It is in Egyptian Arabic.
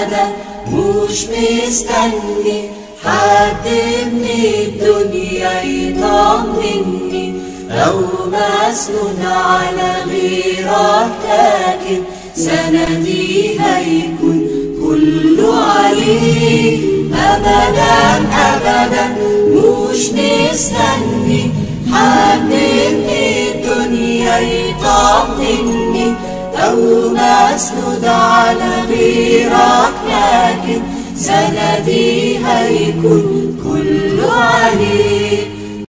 أبدا مش مستني حد من الدنيا يطمني أو مسنون على غيرك لكن سندي هيكون كله عليك أبدا أبدا مش مستني حد من الدنيا يطمني أو مسنود على غيرك لكن سندي هيكون كله عليك